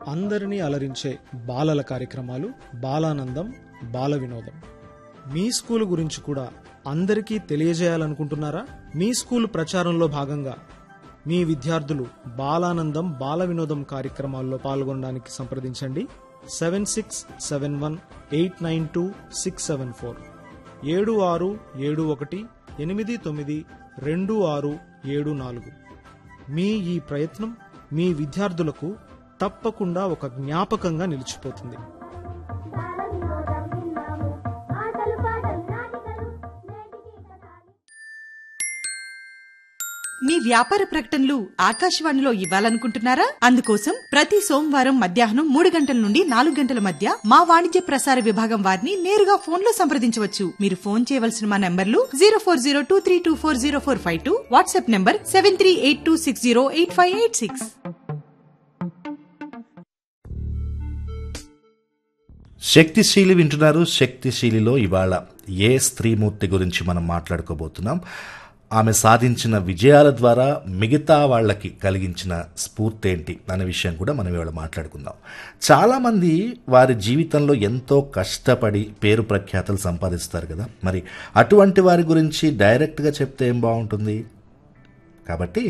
అందరినీ అలరించే బాలల కార్యక్రమాలు బాలానందం బాల వినోదం మీ స్కూల్ గురించి కూడా అందరికీ తెలియజేయాలనుకుంటున్నారా మీ స్కూల్ ప్రచారంలో భాగంగా మీ విద్యార్థులు బాలానందం బాల వినోదం కార్యక్రమాల్లో పాల్గొనడానికి సంప్రదించండి seven six seven one eight nine two six seven four ఏడు ఆరు ఏడు ఒకటి ఎనిమిది తొమ్మిది రెండు ఆరు ఏడు నాలుగు మీ ఈ ప్రయత్నం మీ విద్యార్థులకు తప్పకుండా ఒక జ్ఞాపకంగా నిలిచిపోతుంది బాలవినోదం విన్నాము ఆటలు పాటలు నాటికలు నేటికి కథాలి మీ వ్యాపార ప్రకటనలు ఆకాశవాణిలో ఇవ్వాలనుకుంటున్నారా అందుకోసం ప్రతి సోమవారం మధ్యాహ్నం మూడు గంటల నుండి నాలుగు గంటల మధ్య మా వాణిజ్య ప్రసార విభాగం వారిని నేరుగా ఫోన్ లో సంప్రదించవచ్చు మీరు ఫోన్ చేయవలసిన మా నంబర్లు zero four zero two three two four zero four five two WhatsApp number seven three eight two six zero eight five eight six Shaktishali వింటున్నారు శక్తిశీలిలో ఇవాళ ఏ స్త్రీమూర్తి గురించి మనం మాట్లాడుకోబోతున్నాం ఆమె సాధించిన విజయాల ద్వారా మిగతా వాళ్ళకి కలిగించిన స్ఫూర్తి ఏంటి అనే విషయం కూడా మనం ఇవాళ మాట్లాడుకుందాం చాలామంది వారి జీవితంలో ఎంతో కష్టపడి పేరు ప్రఖ్యాతలు సంపాదిస్తారు కదా మరి అటువంటి వారి గురించి డైరెక్ట్గా చెప్తే ఏం బాగుంటుంది కాబట్టి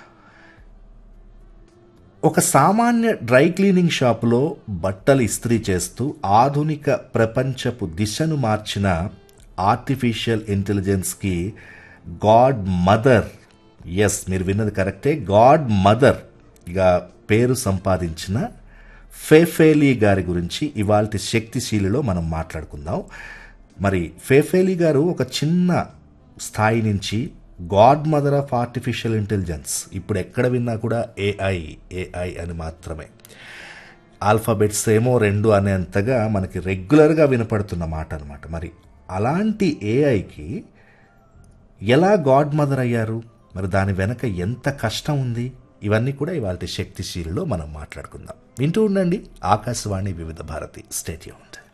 ఒక సామాన్య డ్రై క్లీనింగ్ షాపులో బట్టలు ఇస్త్రీ చేస్తూ ఆధునిక ప్రపంచపు దిశను మార్చిన ఆర్టిఫిషియల్ ఇంటెలిజెన్స్కి గాడ్ మదర్ ఎస్ మీరు విన్నది కరెక్టే గాడ్ మదర్ ఇక పేరు సంపాదించిన ఫేఫేలీ గారి గురించి ఇవాళ శక్తిశీలిలో మనం మాట్లాడుకుందాం మరి ఫేఫేలీ గారు ఒక చిన్న స్థాయి నుంచి god mother of artificial intelligence ఇప్పుడు ఎక్కడ విన్నా కూడా ఏఐ ఏఐ అని మాత్రమే ఆల్ఫాబెట్స్ ఏమో రెండు అనేంతగా మనకి రెగ్యులర్గా వినపడుతున్న మాట అనమాట మరి అలాంటి ఏఐకి ఎలా గాడ్ మదర్ అయ్యారు మరి దాని వెనక ఎంత కష్టం ఉంది ఇవన్నీ కూడా ఇవాళ శక్తిశీలిలో మనం మాట్లాడుకుందాం వింటూ ఉండండి ఆకాశవాణి వివిధ భారతి స్టేట్యూన్